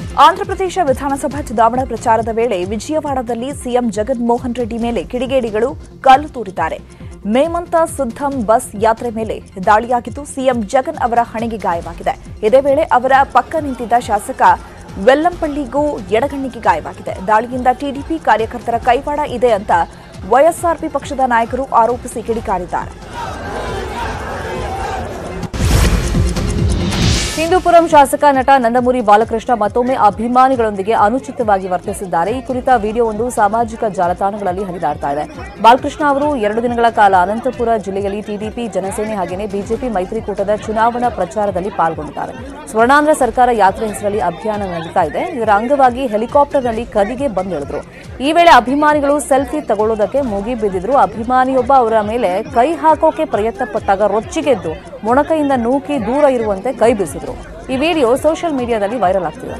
ಆಂಧ್ರಪ್ರದೇಶ ವಿಧಾನಸಭಾ ಚುನಾವಣಾ ಪ್ರಚಾರದ ವೇಳೆ ವಿಜಯವಾಡದಲ್ಲಿ ಸಿಎಂ ಜಗನ್ಮೋಹನ್ ರೆಡ್ಡಿ ಮೇಲೆ ಕಿಡಿಗೇಡಿಗಳು ಕಲ್ಲು ತೂರಿದ್ದಾರೆ ಮೇಮಂತ ಸುದ್ದಂ ಬಸ್ ಯಾತ್ರೆ ಮೇಲೆ ದಾಳಿಯಾಗಿದ್ದು ಸಿಎಂ ಜಗನ್ ಅವರ ಹಣೆಗೆ ಗಾಯವಾಗಿದೆ ಇದೇ ವೇಳೆ ಅವರ ಪಕ್ಕ ನಿಂತಿದ್ದ ಶಾಸಕ ವೆಲ್ಲಂಪಳ್ಳಿಗೂ ಎಡಗಣ್ಣಿಗೆ ಗಾಯವಾಗಿದೆ ದಾಳಿಯಿಂದ ಟಿಡಿಪಿ ಕಾರ್ಯಕರ್ತರ ಕೈವಾಡ ಇದೆ ಅಂತ ವೈಎಸ್ಆರ್ಪಿ ಪಕ್ಷದ ನಾಯಕರು ಆರೋಪಿಸಿ ಕಿಡಿಕಾರಿದ್ದಾರೆ ಹಿಂದೂಪುರಂ ಶಾಸಕ ನಟ ನಂದಮುರಿ ಬಾಲಕೃಷ್ಣ ಮತ್ತೊಮ್ಮೆ ಅಭಿಮಾನಿಗಳೊಂದಿಗೆ ಅನುಚಿತವಾಗಿ ವರ್ತಿಸಿದ್ದಾರೆ ಈ ಕುರಿತ ವಿಡಿಯೋವೊಂದು ಸಾಮಾಜಿಕ ಜಾಲತಾಣಗಳಲ್ಲಿ ಹರಿದಾಡ್ತಾ ಇದೆ ಬಾಲಕೃಷ್ಣ ಅವರು ಎರಡು ದಿನಗಳ ಕಾಲ ಅನಂತಪುರ ಜಿಲ್ಲೆಯಲ್ಲಿ ಟಿಡಿಪಿ ಜನಸೇನೆ ಹಾಗೆಯೇ ಬಿಜೆಪಿ ಮೈತ್ರಿಕೂಟದ ಚುನಾವಣಾ ಪ್ರಚಾರದಲ್ಲಿ ಪಾಲ್ಗೊಂಡಿದ್ದಾರೆ ಸ್ವರ್ಣಾಂಧ್ರ ಸರ್ಕಾರ ಯಾತ್ರೆ ಹೆಸರಲ್ಲಿ ಅಭಿಯಾನ ನಡೀತಾ ಇದೆ ಇದರ ಅಂಗವಾಗಿ ಹೆಲಿಕಾಪ್ಟರ್ನಲ್ಲಿ ಕದಿಗೆ ಬಂದಿಳಿದ್ರು ಈ ವೇಳೆ ಅಭಿಮಾನಿಗಳು ಸೆಲ್ಫಿ ತಗೊಳ್ಳೋದಕ್ಕೆ ಮುಗಿ ಬಿದ್ದಿದ್ರು ಅಭಿಮಾನಿಯೊಬ್ಬ ಅವರ ಮೇಲೆ ಕೈ ಹಾಕೋಕೆ ಪ್ರಯತ್ನ ಪಟ್ಟಾಗ ರೊಚ್ಚಿಗೆದ್ದು ಮೊಣಕೈಯಿಂದ ನೂಕಿ ದೂರ ಇರುವಂತೆ ಕೈ ಬೀಸಿದ್ರು ಈ ವಿಡಿಯೋ ಸೋಷಿಯಲ್ ಮೀಡಿಯಾದಲ್ಲಿ ವೈರಲ್ ಆಗ್ತಿದೆ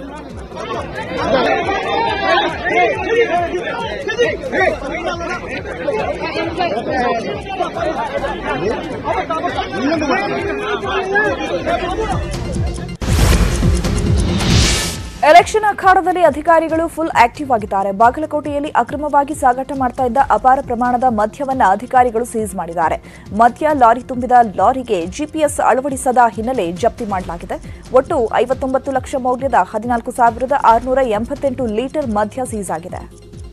ಎಲೆಕ್ಷನ್ ಅಖಾಡದಲ್ಲಿ ಅಧಿಕಾರಿಗಳು ಫುಲ್ ಆಕ್ಟಿವ್ ಆಗಿದ್ದಾರೆ ಬಾಗಲಕೋಟೆಯಲ್ಲಿ ಅಕ್ರಮವಾಗಿ ಸಾಗಾಟ ಮಾಡ್ತಾ ಇದ್ದ ಅಪಾರ ಪ್ರಮಾಣದ ಮದ್ಯವನ್ನ ಅಧಿಕಾರಿಗಳು ಸೀಸ್ ಮಾಡಿದ್ದಾರೆ ಮದ್ಯ ಲಾರಿ ತುಂಬಿದ ಲಾರಿಗೆ ಜಿಪಿಎಸ್ ಅಳವಡಿಸದ ಹಿನ್ನೆಲೆ ಜಪ್ತಿ ಮಾಡಲಾಗಿದೆ ಒಟ್ಟು ಐವತ್ತೊಂಬತ್ತು ಲಕ್ಷ ಮೌಲ್ಯದ ಹದಿನಾಲ್ಕು ಸಾವಿರದ ಆರುನೂರ ಎಂಬತ್ತೆಂಟು ಲೀಟರ್ ಮದ್ಯ ಸೀಸ್ ಆಗಿದೆ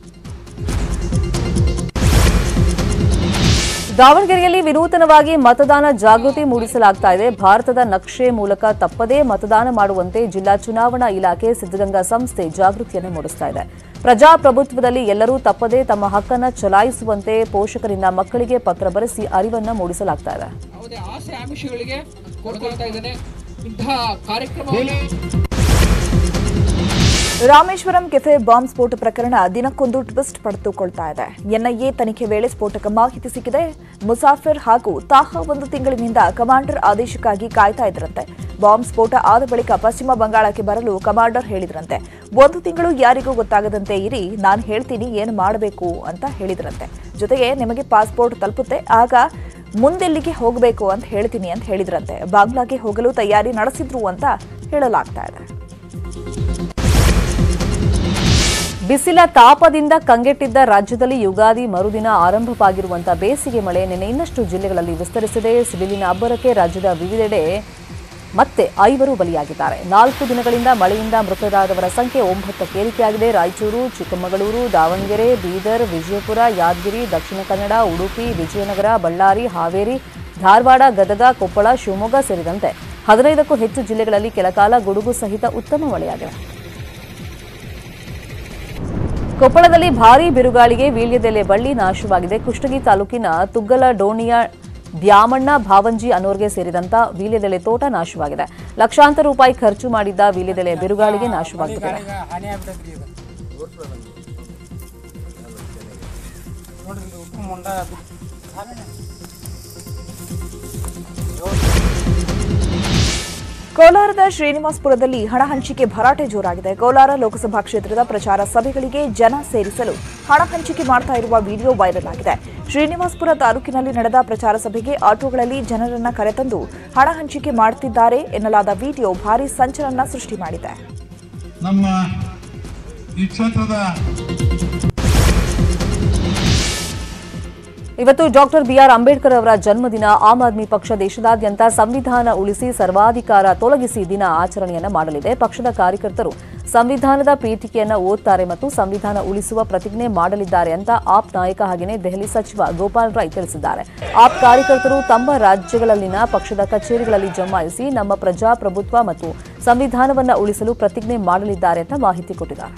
ದಾವಣಗೆರೆಯಲ್ಲಿ ವಿನೂತನವಾಗಿ ಮತದಾನ ಜಾಗೃತಿ ಮೂಡಿಸಲಾಗ್ತಾ ಇದೆ ಭಾರತದ ನಕ್ಷೆ ಮೂಲಕ ತಪ್ಪದೇ ಮತದಾನ ಮಾಡುವಂತೆ ಜಿಲ್ಲಾ ಚುನಾವಣಾ ಇಲಾಖೆ ಸಿದ್ದಗಂಗಾ ಸಂಸ್ಥೆ ಜಾಗೃತಿಯನ್ನು ಮೂಡಿಸ್ತಾ ಇದೆ ಪ್ರಜಾಪ್ರಭುತ್ವದಲ್ಲಿ ಎಲ್ಲರೂ ತಪ್ಪದೇ ತಮ್ಮ ಹಕ್ಕನ್ನು ಚಲಾಯಿಸುವಂತೆ ಪೋಷಕರಿಂದ ಮಕ್ಕಳಿಗೆ ಪತ್ರ ಬರೆಸಿ ಅರಿವನ್ನ ಮೂಡಿಸಲಾಗ್ತಾ ಇದೆ ಯಾವುದೇ ಆಸೆ ಆಮಿಷಗಳಿಗೆ ಕೊಡ್ಕೊಳ್ತಾ ಇದ್ದಾನೆ ಇಂತಹ ಕಾರ್ಯಕ್ರಮವನ್ನು ರಾಮೇಶ್ವರಂ ಕೆಫೆ ಬಾಂಬ್ ಸ್ಫೋಟ ಪ್ರಕರಣ ದಿನಕ್ಕೊಂದು ಟ್ವಿಸ್ಟ್ ಪಡೆದುಕೊಳ್ತಾ ಇದೆ ಎನ್ಐಎ ತನಿಖೆ ವೇಳೆ ಸ್ಫೋಟಕ ಮಾಹಿತಿ ಸಿಕ್ಕಿದೆ ಮುಸಾಫಿರ್ ಹಾಗೂ ತಾಹ ಒಂದು ತಿಂಗಳಿನಿಂದ ಕಮಾಂಡರ್ ಆದೇಶಕ್ಕಾಗಿ ಕಾಯ್ತಾ ಇದ್ರಂತೆ ಬಾಂಬ್ ಸ್ಫೋಟ ಆದ ಬಳಿಕ ಪಶ್ಚಿಮ ಬಂಗಾಳಕ್ಕೆ ಬರಲು ಕಮಾಂಡರ್ ಹೇಳಿದ್ರಂತೆ ಒಂದು ತಿಂಗಳು ಯಾರಿಗೂ ಗೊತ್ತಾಗದಂತೆ ಇರಿ ನಾನು ಹೇಳ್ತೀನಿ ಏನು ಮಾಡಬೇಕು ಅಂತ ಹೇಳಿದ್ರಂತೆ ಜೊತೆಗೆ ನಿಮಗೆ ಪಾಸ್ಪೋರ್ಟ್ ತಲುಪುತ್ತೆ ಆಗ ಮುಂದೆಲ್ಲಿಗೆ ಹೋಗಬೇಕು ಅಂತ ಹೇಳ್ತೀನಿ ಅಂತ ಹೇಳಿದ್ರಂತೆ ಬಾಂಗ್ಲಾಗೆ ಹೋಗಲು ತಯಾರಿ ನಡೆಸಿದ್ರು ಅಂತ ಹೇಳಲಾಗ್ತಾ ಇದೆ ಬಿಸಿಲ ತಾಪದಿಂದ ಕಂಗೆಟ್ಟಿದ್ದ ರಾಜ್ಯದಲ್ಲಿ ಯುಗಾದಿ ಮರುದಿನ ಆರಂಭವಾಗಿರುವಂತಹ ಬೇಸಿಗೆ ಮಳೆ ನಿನ್ನೆ ಇನ್ನಷ್ಟು ಜಿಲ್ಲೆಗಳಲ್ಲಿ ವಿಸ್ತರಿಸಿದೆ ಸಿಡಿಲಿನ ಅಬ್ಬರಕ್ಕೆ ರಾಜ್ಯದ ವಿವಿಧೆಡೆ ಮತ್ತೆ ಐವರು ಬಲಿಯಾಗಿದ್ದಾರೆ ನಾಲ್ಕು ದಿನಗಳಿಂದ ಮಳೆಯಿಂದ ಮೃತರಾದವರ ಸಂಖ್ಯೆ ಒಂಬತ್ತಕ್ಕೆ ಏರಿಕೆಯಾಗಿದೆ ರಾಯಚೂರು ಚಿಕ್ಕಮಗಳೂರು ದಾವಣಗೆರೆ ಬೀದರ್ ವಿಜಯಪುರ ಯಾದಗಿರಿ ದಕ್ಷಿಣ ಕನ್ನಡ ಉಡುಪಿ ವಿಜಯನಗರ ಬಳ್ಳಾರಿ ಹಾವೇರಿ ಧಾರವಾಡ ಗದಗ ಕೊಪ್ಪಳ ಶಿವಮೊಗ್ಗ ಸೇರಿದಂತೆ ಹದಿನೈದಕ್ಕೂ ಹೆಚ್ಚು ಜಿಲ್ಲೆಗಳಲ್ಲಿ ಕೆಲಕಾಲ ಗುಡುಗು ಸಹಿತ ಉತ್ತಮ ಮಳೆಯಾಗಿದೆ ಕೊಪ್ಪಳದಲ್ಲಿ ಭಾರೀ ಬಿರುಗಾಳಿಗೆ ವೀಳ್ಯದೆಲೆ ಬಳ್ಳಿ ನಾಶವಾಗಿದೆ ಕುಷ್ಟಗಿ ತಾಲೂಕಿನ ತುಗ್ಗಲ ಡೋಣಿಯ ದ್ಯಾಮಣ್ಣ ಭಾವಂಜಿ ಅನ್ನೋರ್ಗೆ ಸೇರಿದಂತ ವೀಳ್ಯದೆಲೆ ತೋಟ ನಾಶವಾಗಿದೆ ಲಕ್ಷಾಂತರ ರೂಪಾಯಿ ಖರ್ಚು ಮಾಡಿದ್ದ ವೀಳ್ಯದೆಲೆ ಬಿರುಗಾಳಿಗೆ ನಾಶವಾಗುತ್ತಿದೆ ಹಾನಿ ಆಗ್ಬಿಟ್ಟೈತ್ರಿ ಇದು ನೋಡ್ರಿ ಇದು ಉಪ್ಪು ಮುಂಡ ಕೋಲಾರದ ಶ್ರೀನಿವಾಸಪುರದಲ್ಲಿ ಹಣ ಹಂಚಿಕೆ ಭರಾಟೆ ಜೋರಾಗಿದೆ ಕೋಲಾರ ಲೋಕಸಭಾ ಕ್ಷೇತ್ರದ ಪ್ರಚಾರ ಸಭೆಗಳಿಗೆ ಜನ ಸೇರಿಸಲು ಹಣ ಹಂಚಿಕೆ ಮಾಡ್ತಾ ಇರುವ ವಿಡಿಯೋ ವೈರಲ್ ಆಗಿದೆ ಶ್ರೀನಿವಾಸಪುರ ತಾಲೂಕಿನಲ್ಲಿ ನಡೆದ ಪ್ರಚಾರ ಸಭೆಗೆ ಆಟೋಗಳಲ್ಲಿ ಜನರನ್ನ ಕರೆತಂದು ಹಣ ಹಂಚಿಕೆ ಮಾಡುತ್ತಿದ್ದಾರೆ ಎನ್ನಲಾದ ವಿಡಿಯೋ ಭಾರೀ ಸಂಚಲನ ಸೃಷ್ಟಿ ಮಾಡಿದೆ ನಮ್ಮ ಈ ಕ್ಷೇತ್ರದ ಇವತ್ತು ಡಾಕ್ಟರ್ ಬಿಆರ್ ಅಂಬೇಡ್ಕರ್ ಅವರ ಜನ್ಮದಿನ ಆಮ್ ಆದ್ಮಿ ಪಕ್ಷ ದೇಶದಾದ್ಯಂತ ಸಂವಿಧಾನ ಉಳಿಸಿ ಸರ್ವಾಧಿಕಾರ ತೊಲಗಿಸಿ ದಿನ ಆಚರಣೆಯನ್ನ ಮಾಡಲಿದೆ ಪಕ್ಷದ ಕಾರ್ಯಕರ್ತರು ಸಂವಿಧಾನದ ಪೀಠಿಕೆಯನ್ನ ಓದ್ತಾರೆ ಮತ್ತು ಸಂವಿಧಾನ ಉಳಿಸುವ ಪ್ರತಿಜ್ಞೆ ಮಾಡಲಿದ್ದಾರೆ ಅಂತ ಆಪ್ ನಾಯಕ ಹಾಗೆಯೇ ದೆಹಲಿ ಸಚಿವ ಗೋಪಾಲ್ ರೈ ತಿಳಿಸಿದ್ದಾರೆ ಆಪ್ ಕಾರ್ಯಕರ್ತರು ತಮ್ಮ ರಾಜ್ಯಗಳಲ್ಲಿನ ಪಕ್ಷದ ಕಚೇರಿಗಳಲ್ಲಿ ಜಮಾಯಿಸಿ ನಮ್ಮ ಪ್ರಜಾಪ್ರಭುತ್ವ ಮತ್ತು ಸಂವಿಧಾನವನ್ನ ಉಳಿಸಲು ಪ್ರತಿಜ್ಞೆ ಮಾಡಲಿದ್ದಾರೆ ಅಂತ ಮಾಹಿತಿ ಕೊಟ್ಟಿದ್ದಾರೆ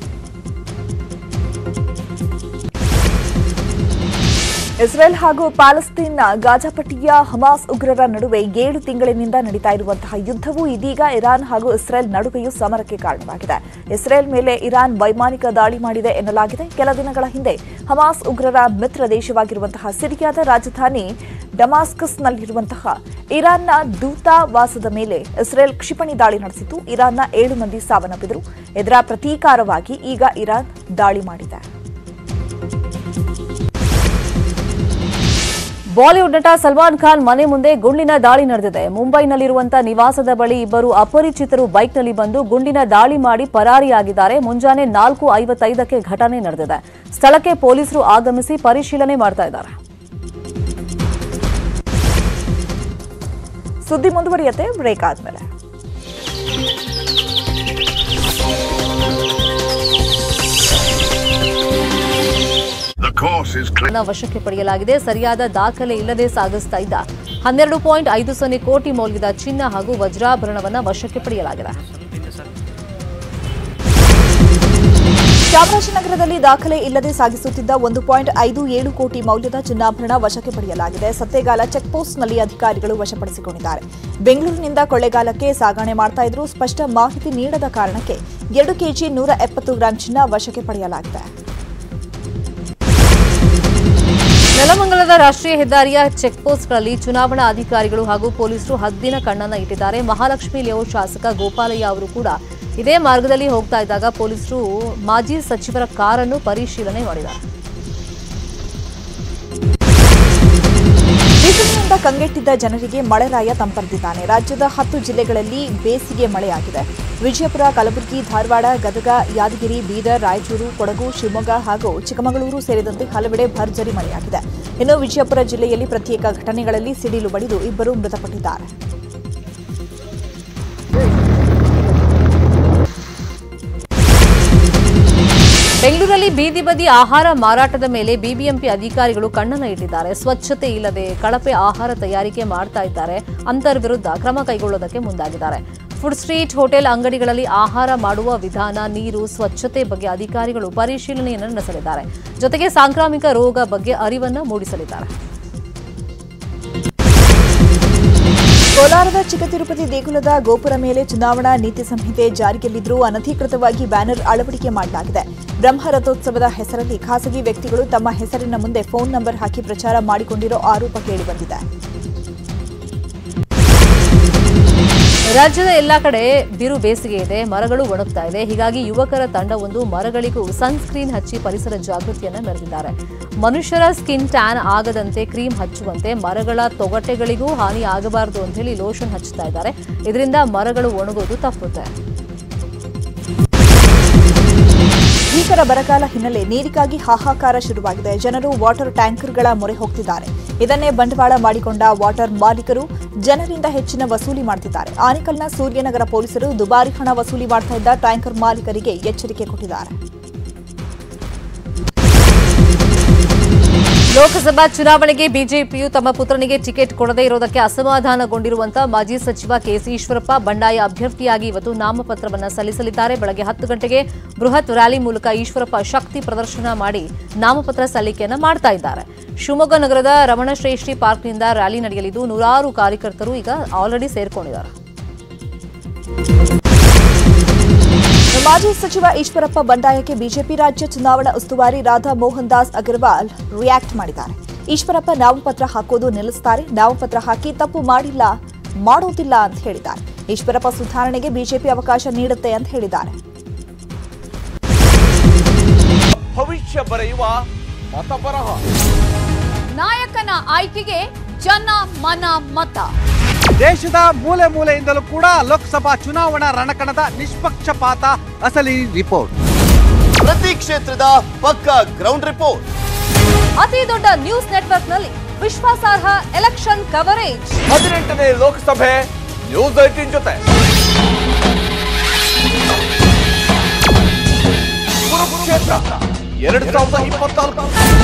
ಇಸ್ರೇಲ್ ಹಾಗೂ ಪ್ಯಾಲೆಸ್ತೀನ್ನ ಗಾಜಾಪಟ್ಟಿಯ ಹಮಾಸ್ ಉಗ್ರರ ನಡುವೆ ಏಳು ತಿಂಗಳಿನಿಂದ ನಡೀತಾ ಇರುವಂತಹ ಯುದ್ಧವು ಇದೀಗ ಇರಾನ್ ಹಾಗೂ ಇಸ್ರೇಲ್ ನಡುವೆಯೂ ಸಮರಕ್ಕೆ ಕಾರಣವಾಗಿದೆ ಇಸ್ರೇಲ್ ಮೇಲೆ ಇರಾನ್ ವೈಮಾನಿಕ ದಾಳಿ ಮಾಡಿದೆ ಎನ್ನಲಾಗಿದೆ ಕೆಲ ದಿನಗಳ ಹಿಂದೆ ಹಮಾಸ್ ಉಗ್ರರ ಮಿತ್ರ ದೇಶವಾಗಿರುವಂತಹ ಸಿರಿಯಾದ ರಾಜಧಾನಿ ಡಮಾಸ್ಕಸ್ನಲ್ಲಿರುವಂತಹ ಇರಾನ್ನ ದೂತಾವಾಸದ ಮೇಲೆ ಇಸ್ರೇಲ್ ಕ್ಷಿಪಣಿ ದಾಳಿ ನಡೆಸಿದ್ದು ಇರಾನ್ನ ಏಳು ಮಂದಿ ಸಾವನ್ನಪ್ಪಿದರು ಇದರ ಪ್ರತೀಕಾರವಾಗಿ ಈಗ ಇರಾನ್ ದಾಳಿ ಮಾಡಿದೆ ಬಾಲಿವುಡ್ ನಟ ಸಲ್ಮಾನ್ ಖಾನ್ ಮನೆ ಮುಂದೆ ಗುಂಡಿನ ದಾಳಿ ನಡೆದಿದೆ ಮುಂಬೈನಲ್ಲಿರುವಂತಹ ನಿವಾಸದ ಬಳಿ ಇಬ್ಬರು ಅಪರಿಚಿತರು ಬೈಕ್ನಲ್ಲಿ ಬಂದು ಗುಂಡಿನ ದಾಳಿ ಮಾಡಿ ಪರಾರಿಯಾಗಿದ್ದಾರೆ ಮುಂಜಾನೆ ನಾಲ್ಕು ಐವತ್ತೈದಕ್ಕೆ ಘಟನೆ ನಡೆದಿದೆ ಸ್ಥಳಕ್ಕೆ ಪೊಲೀಸರು ಆಗಮಿಸಿ ಪರಿಶೀಲನೆ ಮಾಡ್ತಾ ಇದ್ದಾರೆ ಸುದ್ದಿ ಮುಂದುವರಿಯುತ್ತೆ ಬ್ರೇಕ್ ಆದ್ಮೇಲೆ The course is clear. ನ ವಶಕ್ಕೆ ಪಡೆಯಲಾಗಿದೆ ಸರಿಯಾದ ದಾಖಲೆ ಇಲ್ಲದೆ ಸಾಗಿಸ್ತಾ ಇದ್ದ ಹನ್ನೆರಡು ಪಾಯಿಂಟ್ ಐದು ಸೊನ್ನೆ ಕೋಟಿ ಮೌಲ್ಯದ ಚಿನ್ನ ಹಾಗೂ ವಜ್ರಾಭರಣವನ್ನ ವಶಕ್ಕೆ ಪಡೆಯಲಾಗಿದೆ ಚಾಮರಾಜನಗರದಲ್ಲಿ ದಾಖಲೆ ಇಲ್ಲದೆ ಸಾಗಿಸುತ್ತಿದ್ದ ಒಂದು ಪಾಯಿಂಟ್ ಐದು ಏಳು ಕೋಟಿ ಮೌಲ್ಯದ ಚಿನ್ನಾಭರಣ ವಶಕ್ಕೆ ಪಡೆಯಲಾಗಿದೆ ಸತ್ತೇಗಾಲ ಚೆಕ್ಪೋಸ್ಟ್ನಲ್ಲಿ ಅಧಿಕಾರಿಗಳು ವಶಪಡಿಸಿಕೊಂಡಿದ್ದಾರೆ ಬೆಂಗಳೂರಿನಿಂದ ಕೊಳ್ಳೇಗಾಲಕ್ಕೆ ಸಾಗಣೆ ಮಾಡ್ತಾ ಇದ್ರು ಸ್ಪಷ್ಟ ಮಾಹಿತಿ ನೀಡದ ಕಾರಣಕ್ಕೆ ಎರಡು ಕೆಜಿ ನೂರ ಎಪ್ಪತ್ತು ಗ್ರಾಂ ಚಿನ್ನ ವಶಕ್ಕೆ ಪಡೆಯಲಾಗಿದೆ ನೆಲಮಂಗಲದ ರಾಷ್ಟ್ರೀಯ ಹೆದ್ದಾರಿಯ ಚೆಕ್ಪೋಸ್ಟ್ಗಳಲ್ಲಿ ಚುನಾವಣಾ ಅಧಿಕಾರಿಗಳು ಹಾಗೂ ಪೊಲೀಸರು ಹದ್ದಿನ ಕಣ್ಣನ್ನ ಇಟ್ಟಿದ್ದಾರೆ ಮಹಾಲಕ್ಷ್ಮಿ ಲೇಔಟ್ ಶಾಸಕ ಗೋಪಾಲಯ್ಯ ಅವರು ಕೂಡ ಇದೇ ಮಾರ್ಗದಲ್ಲಿ ಹೋಗ್ತಾ ಇದ್ದಾಗ ಪೊಲೀಸರು ಮಾಜಿ ಸಚಿವರ ಕಾರನ್ನು ಪರಿಶೀಲನೆ ಮಾಡಿದ್ದಾರೆ ಬಿಸಿಲಿನಿಂದ ಕಂಗೆಟ್ಟಿದ್ದ ಜನರಿಗೆ ಮಳೆರಾಯ ತಂಪರೆದಿದ್ದಾನೆ ರಾಜ್ಯದ ಹತ್ತು ಜಿಲ್ಲೆಗಳಲ್ಲಿ ಬೇಸಿಗೆ ಮಳೆಯಾಗಿದೆ ವಿಜಯಪುರ ಕಲಬುರಗಿ ಧಾರವಾಡ ಗದಗ ಯಾದಗಿರಿ ಬೀದರ್ ರಾಯಚೂರು ಕೊಡಗು ಶಿವಮೊಗ್ಗ ಹಾಗೂ ಚಿಕ್ಕಮಗಳೂರು ಸೇರಿದಂತೆ ಹಲವೆಡೆ ಭರ್ಜರಿ ಮಳೆಯಾಗಿದೆ ಇನ್ನು ವಿಜಯಪುರ ಜಿಲ್ಲೆಯಲ್ಲಿ ಪ್ರತ್ಯೇಕ ಘಟನೆಗಳಲ್ಲಿ ಸಿಡಿಲು ಬಡಿದು ಇಬ್ಬರು ಮೃತಪಟ್ಟಿದ್ದಾರೆ ಬೆಂಗಳೂರಲ್ಲಿ ಬೀದಿ ಬದಿ ಆಹಾರ ಮಾರಾಟದ ಮೇಲೆ ಬಿಬಿಎಂಪಿ ಅಧಿಕಾರಿಗಳು ಕಣ್ಣನ್ನ ಇಟ್ಟಿದ್ದಾರೆ ಸ್ವಚ್ಛತೆ ಇಲ್ಲದೆ ಕಳಪೆ ಆಹಾರ ತಯಾರಿಕೆ ಮಾಡ್ತಾ ಇದ್ದಾರೆ ಅಂತರ್ ವಿರುದ್ಧ ಕ್ರಮ ಕೈಗೊಳ್ಳೋದಕ್ಕೆ ಮುಂದಾಗಿದ್ದಾರೆ ಫುಡ್ ಸ್ಟ್ರೀಟ್ ಹೋಟೆಲ್ ಅಂಗಡಿಗಳಲ್ಲಿ ಆಹಾರ ಮಾಡುವ ವಿಧಾನ ನೀರು ಸ್ವಚ್ಛತೆ ಬಗ್ಗೆ ಅಧಿಕಾರಿಗಳು ಪರಿಶೀಲನೆಯನ್ನು ನಡೆಸಲಿದ್ದಾರೆ ಜೊತೆಗೆ ಸಾಂಕ್ರಾಮಿಕ ರೋಗ ಬಗ್ಗೆ ಅರಿವನ್ನ ಮೂಡಿಸಲಿದ್ದಾರೆ ಕೋಲಾರದ ಚಿಕ್ಕತಿರುಪತಿ ದೇಗುಲದ ಗೋಪುರ ಮೇಲೆ ಚುನಾವಣಾ ನೀತಿ ಸಂಹಿತೆ ಜಾರಿಯಲ್ಲಿದ್ದರೂ ಅನಧಿಕೃತವಾಗಿ ಬ್ಯಾನರ್ ಅಳವಡಿಕೆ ಮಾಡಲಾಗಿದೆ ಬ್ರಹ್ಮ ರಥೋತ್ಸವದ ಹೆಸರಲ್ಲಿ ಖಾಸಗಿ ವ್ಯಕ್ತಿಗಳು ತಮ್ಮ ಹೆಸರಿನ ಮುಂದೆ ಫೋನ್ ನಂಬರ್ ಹಾಕಿ ಪ್ರಚಾರ ಮಾಡಿಕೊಂಡಿರೋ ಆರೋಪ ಕೇಳಿಬಂದಿದೆ ರಾಜ್ಯದ ಎಲ್ಲಾ ಕಡೆ ಬಿರು ಬೇಸಿಗೆ ಇದೆ ಮರಗಳು ಒಣಗ್ತಾ ಇದೆ ಹೀಗಾಗಿ ಯುವಕರ ತಂಡವೊಂದು ಮರಗಳಿಗೂ ಸನ್ಸ್ಕ್ರೀನ್ ಹಚ್ಚಿ ಪರಿಸರ ಜಾಗೃತಿಯನ್ನ ಮೆರೆದಿದ್ದಾರೆ ಮನುಷ್ಯರ ಸ್ಕಿನ್ ಟ್ಯಾನ್ ಆಗದಂತೆ ಕ್ರೀಮ್ ಹಚ್ಚುವಂತೆ ಮರಗಳ ತೊಗಟೆಗಳಿಗೂ ಹಾನಿ ಆಗಬಾರದು ಅಂತ ಹೇಳಿ ಲೋಷನ್ ಹಚ್ಚುತ್ತಾ ಇದ್ದಾರೆ ಇದರಿಂದ ಮರಗಳು ಒಣಗೋದು ತಪ್ಪುತ್ತೆ ಭೀಕರ ಬರಗಾಲ ಹಿನ್ನೆಲೆ ನೀರಿಗಾಗಿ ಹಾಹಾಕಾರ ಶುರುವಾಗಿದೆ ಜನರು ವಾಟರ್ ಟ್ಯಾಂಕರ್ಗಳ ಮೊರೆ ಹೋಗ್ತಿದ್ದಾರೆ ಇದನ್ನೇ ಬಂಡವಾಳ ಮಾಡಿಕೊಂಡ ವಾಟರ್ ಮಾಲೀಕರು ಜನರಿಂದ ಹೆಚ್ಚಿನ ವಸೂಲಿ ಮಾಡ್ತಿದ್ದಾರೆ ಆನೇಕಲ್ನ ಸೂರ್ಯನಗರ ಪೊಲೀಸರು ದುಬಾರಿ ಹಣ ವಸೂಲಿ ಮಾಡ್ತಾ ಇದ್ದ ಟ್ಯಾಂಕರ್ ಮಾಲೀಕರಿಗೆ ಎಚ್ಚರಿಕೆ ಕೊಟ್ಟಿದ್ದಾರೆ ಲೋಕಸಭಾ ಚುನಾವಣೆಗೆ ಬಿಜೆಪಿಯು ತಮ್ಮ ಪುತ್ರನಿಗೆ ಟಿಕೆಟ್ ಕೊಡದೇ ಇರೋದಕ್ಕೆ ಅಸಮಾಧಾನಗೊಂಡಿರುವಂತಹ ಮಾಜಿ ಸಚಿವ ಕೆಸಿ ಈಶ್ವರಪ್ಪ ಬಂಡಾಯ ಅಭ್ಯರ್ಥಿಯಾಗಿ ಇವತ್ತು ನಾಮಪತ್ರವನ್ನ ಸಲ್ಲಿಸಲಿದ್ದಾರೆ ಬೆಳಗ್ಗೆ ಹತ್ತು ಗಂಟೆಗೆ ಬೃಹತ್ ರ್ಯಾಲಿ ಮೂಲಕ ಈಶ್ವರಪ್ಪ ಶಕ್ತಿ ಪ್ರದರ್ಶನ ಮಾಡಿ ನಾಮಪತ್ರ ಸಲ್ಲಿಕೆಯನ್ನ ಮಾಡ್ತಾ ಇದ್ದಾರೆ ಶಿವಮೊಗ್ಗ ನಗರದ ರಮಣಶ್ರೇಷ್ಠಿ ಪಾರ್ಕ್ನಿಂದ ರ್ಯಾಲಿ ನಡೆಯಲಿದ್ದು ನೂರಾರು ಕಾರ್ಯಕರ್ತರು ಈಗ ಆಲ್ರೆಡಿ ಸೇರ್ಕೊಂಡಿದ್ದಾರೆ ಮಾಜಿ ಸಚಿವ ಈಶ್ವರಪ್ಪ ಬಂಡಾಯಕ್ಕೆ ಬಿಜೆಪಿ ರಾಜ್ಯ ಚುನಾವಣಾ ಉಸ್ತುವಾರಿ ರಾಧಾ ಮೋಹನ್ ದಾಸ್ ಅಗರ್ವಾಲ್ ರಿಯಾಕ್ಟ್ ಮಾಡಿದ್ದಾರೆ ಈಶ್ವರಪ್ಪ ನಾಮಪತ್ರ ಹಾಕೋದು ನಿಲ್ಲಿಸ್ತಾರೆ ನಾಮಪತ್ರ ಹಾಕಿ ತಪ್ಪು ಮಾಡಿಲ್ಲ ಮಾಡೋದಿಲ್ಲ ಅಂತ ಹೇಳಿದ್ದಾರೆ ಈಶ್ವರಪ್ಪ ಸುಧಾರಣೆಗೆ ಬಿಜೆಪಿ ಅವಕಾಶ ನೀಡುತ್ತೆ ಅಂತ ಹೇಳಿದ್ದಾರೆ ಭವಿಷ್ಯ ಬರೆಯುವ ಮತಬರಹ ನಾಯಕನ ಆಯ್ಕೆಗೆ ಜನ ಮನ ಮತ ದೇಶದ ಮೂಲೆ ಮೂಲೆಯಿಂದಲೂ ಕೂಡ ಲೋಕಸಭಾ ಚುನಾವಣಾ ರಣಕಣದ ನಿಷ್ಪಕ್ಷಪಾತ ಅಸಲಿ ರಿಪೋರ್ಟ್ ಪ್ರತಿ ಕ್ಷೇತ್ರದ ಪಕ್ಕಾ ಗ್ರೌಂಡ್ ರಿಪೋರ್ಟ್ ಅತಿ ದೊಡ್ಡ ನ್ಯೂಸ್ ನೆಟ್ವರ್ಕ್ನಲ್ಲಿ ವಿಶ್ವಾಸಾರ್ಹ ಎಲೆಕ್ಷನ್ ಕವರೇಜ್ ಹದಿನೆಂಟನೇ ಲೋಕಸಭೆ ನ್ಯೂಸ್ ಏಟಿನ್ ಜೊತೆ ಕುರುಕ್ಷೇತ್ರ ಎರಡ್ ಸಾವಿರದ ಇಪ್ಪತ್ನಾಲ್ಕು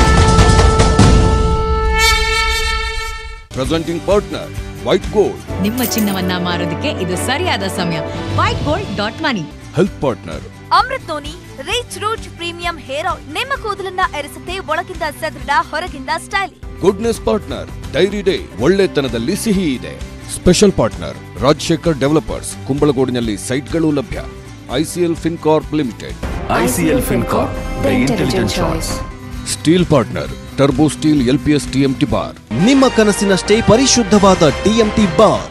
ಪ್ರೆಸೆಂಟಿಂಗ್ ಪಾರ್ಟ್ನರ್ ವೈಟ್ ಗೋಲ್ಡ್ ನಿಮ್ಮ ಚಿನ್ನವನ್ನ ಮಾರೋದಕ್ಕೆ ಇದು ಸರಿಯಾದ ಸಮಯ white gold dot money health partner Amrit noni rich root premium hair oil ನಿಮ್ಮ ಕೂದಲನ್ನ ಎರೆಸುತ್ತೆ ಒಳಗಿಂದ ಸದೃಢ ಹೊರಗಿಂದ stylish goodness partner Dairy Day ಒಳ್ಳೆತನದಲ್ಲಿ ಸಿಹಿ ಇದೆ ಸ್ಪೆಷಲ್ ಪಾರ್ಟ್ನರ್ ರಾಜಶೇಖರ್ ಡೆವಲಪರ್ಸ್ ಕುಂಬಳಗೋಡಿನಲ್ಲಿ ಸೈಟ್ಗಳು ಲಭ್ಯ ICL Fincorp limited ICL Fincorp the intelligent choice steel partner turbo steel LPS TMT bar ನಿಮ್ಮ ಕನಸಿನಷ್ಟೇ ಪರಿಶುದ್ಧವಾದ ಟಿಎಂಟಿ ಬಾರ್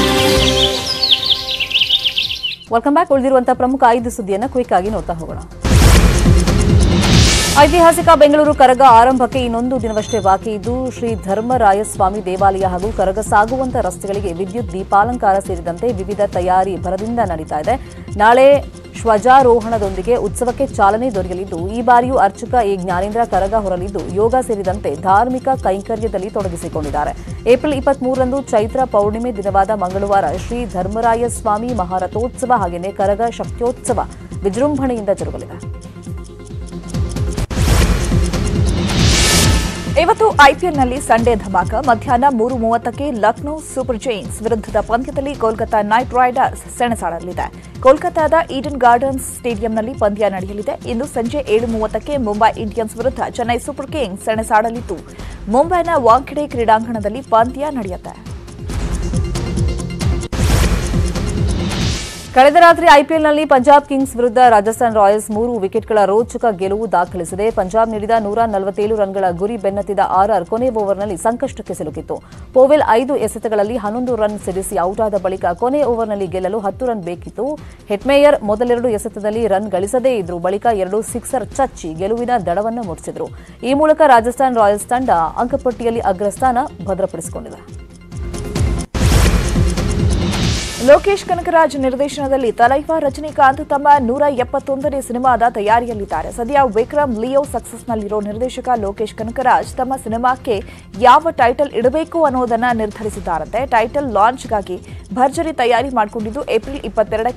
ವೆಲ್ಕಮ್ ಬ್ಯಾಕ್ ಉಳಿದಿರುವಂತಹ ಪ್ರಮುಖ ಐದು ಸುದ್ದಿಯನ್ನ ಕ್ವಿಕ್ ಆಗಿ ನೋಡ್ತಾ ಹೋಗೋಣ ಐತಿಹಾಸಿಕ ಬೆಂಗಳೂರು ಕರಗ ಆರಂಭಕ್ಕೆ ಇನ್ನೊಂದು ದಿನವಷ್ಟೇ ಬಾಕಿ ಇದ್ದು ಶ್ರೀ ಧರ್ಮರಾಯಸ್ವಾಮಿ ದೇವಾಲಯ ಹಾಗೂ ಕರಗ ಸಾಗುವಂತ ರಸ್ತೆಗಳಿಗೆ ವಿದ್ಯುತ್ ದೀಪಾಲಂಕಾರ ಸೇರಿದಂತೆ ವಿವಿಧ ತಯಾರಿ ಭರದಿಂದ ನಡೀತಾ ಇದೆ ನಾಳೆ ಧ್ವಜಾರೋಹಣದೊಂದಿಗೆ ಉತ್ಸವಕ್ಕೆ ಚಾಲನೆ ದೊರೆಯಲಿದ್ದು ಈ ಬಾರಿಯೂ ಅರ್ಚಕ ಎ ಜ್ಞಾನೇಂದ್ರ ಕರಗ ಹೊರಲಿದ್ದು ಯೋಗ ಸೇರಿದಂತೆ ಧಾರ್ಮಿಕ ಕೈಂಕರ್ಯದಲ್ಲಿ ತೊಡಗಿಸಿಕೊಂಡಿದ್ದಾರೆ ಏಪ್ರಿಲ್ ಇಪ್ಪತ್ಮೂರರಂದು ಚೈತ್ರ ಪೌರ್ಣಿಮೆ ದಿನವಾದ ಮಂಗಳವಾರ ಶ್ರೀ ಧರ್ಮರಾಯ ಸ್ವಾಮಿ ಮಹಾರಥೋತ್ಸವ ಹಾಗೆಯೇ ಕರಗ ಶಕ್ತ್ಯೋತ್ಸವ ವಿಜೃಂಭಣೆಯಿಂದ ಜರುಗಲಿದೆ ಇವತ್ತು ಐಪಿಎಲ್ನಲ್ಲಿ ಸಂಡೇ ಧಮಾಕ ಮಧ್ಯಾಹ್ನ ಮೂರು ಮೂವತ್ತಕ್ಕೆ ಲಕ್ನೋ ಸೂಪರ್ ಜೈನ್ಸ್ ವಿರುದ್ಧದ ಪಂದ್ಯದಲ್ಲಿ ಕೋಲ್ಕತಾ ನೈಟ್ ರೈಡರ್ಸ್ ಸೆಣಸಾಡಲಿದೆ ಕೋಲ್ಕತಾದ ಈಡನ್ ಗಾರ್ಡನ್ಸ್ ಸ್ಟೇಡಿಯಂನಲ್ಲಿ ಪಂದ್ಯ ನಡೆಯಲಿದೆ ಇಂದು ಸಂಜೆ ಏಳು ಮೂವತ್ತಕ್ಕೆ ಮುಂಬೈ ಇಂಡಿಯನ್ಸ್ ವಿರುದ್ಧ ಚೆನ್ನೈ ಸೂಪರ್ ಕಿಂಗ್ಸ್ ಸೆಣಸಾಡಲಿದ್ದು ಮುಂಬೈನ ವಾಂಖೆಡೆ ಕ್ರೀಡಾಂಗಣದಲ್ಲಿ ಪಂದ್ಯ ನಡೆಯುತ್ತೆ ಕಳೆದ ರಾತ್ರಿ ಐಪಿಎಲ್ನಲ್ಲಿ ಪಂಜಾಬ್ ಕಿಂಗ್ಸ್ ವಿರುದ್ಧ ರಾಜಸ್ಥಾನ್ ರಾಯಲ್ಸ್ ಮೂರು ವಿಕೆಟ್ಗಳ ರೋಚಕ ಗೆಲುವು ದಾಖಲಿಸಿದೆ ಪಂಜಾಬ್ ನೀಡಿದ ನೂರ ನಲವತ್ತೇಳು ರನ್ಗಳ ಗುರಿ ಬೆನ್ನತ್ತಿದ ಆರ್ಆರ್ ಕೊನೆ ಓವರ್ನಲ್ಲಿ ಸಂಕಷ್ಟಕ್ಕೆ ಸಿಲುಕಿತ್ತು ಪೋವೆಲ್ ಐದು ಎಸೆತಗಳಲ್ಲಿ ಹನ್ನೊಂದು ರನ್ ಸಿಡಿಸಿ ಔಟ್ ಆದ ಬಳಿಕ ಕೊನೆ ಓವರ್ನಲ್ಲಿ ಗೆಲ್ಲಲು ಹತ್ತು ರನ್ ಬೇಕಿತ್ತು ಹೆಟ್ಮೇಯರ್ ಮೊದಲೆರಡು ಎಸೆತದಲ್ಲಿ ರನ್ ಗಳಿಸದೇ ಇದ್ರು ಬಳಿಕ ಎರಡು ಸಿಕ್ಸರ್ ಚಚ್ಚಿ ಗೆಲುವಿನ ದಡವನ್ನು ಮುಟ್ಟಿಸಿದ್ರು ಈ ಮೂಲಕ ರಾಜಸ್ಥಾನ್ ರಾಯಲ್ಸ್ ತಂಡ ಅಂಕಪಟ್ಟಿಯಲ್ಲಿ ಅಗ್ರಸ್ಥಾನ ಭದ್ರಪಡಿಸಿಕೊಂಡಿದೆ ಲೋಕೇಶ್ ಕನಕರಾಜ್ ನಿರ್ದೇಶನದಲ್ಲಿ ತಲೈವ ರಜನಿಕಾಂತ್ ತಮ್ಮ ನೂರ ಎಪ್ಪತ್ತೊಂದನೇ ಸಿನಿಮಾದ ತಯಾರಿಯಲ್ಲಿದ್ದಾರೆ ಸದ್ಯ ವಿಕ್ರಮ್ ಲಿಯೋ ಸಕ್ಸಸ್ನಲ್ಲಿರೋ ನಿರ್ದೇಶಕ ಲೋಕೇಶ್ ಕನಕರಾಜ್ ತಮ್ಮ ಸಿನಿಮಾಕ್ಕೆ ಯಾವ ಟೈಟಲ್ ಇಡಬೇಕು ಅನ್ನೋದನ್ನ ನಿರ್ಧರಿಸಿದ್ದಾರಂತೆ ಟೈಟಲ್ ಲಾಂಚ್ಗಾಗಿ ಭರ್ಜರಿ ತಯಾರಿ ಮಾಡಿಕೊಂಡಿದ್ದು ಏಪ್ರಿಲ್ ಇಪ್ಪತ್ತೆರಡಕ್ಕೆ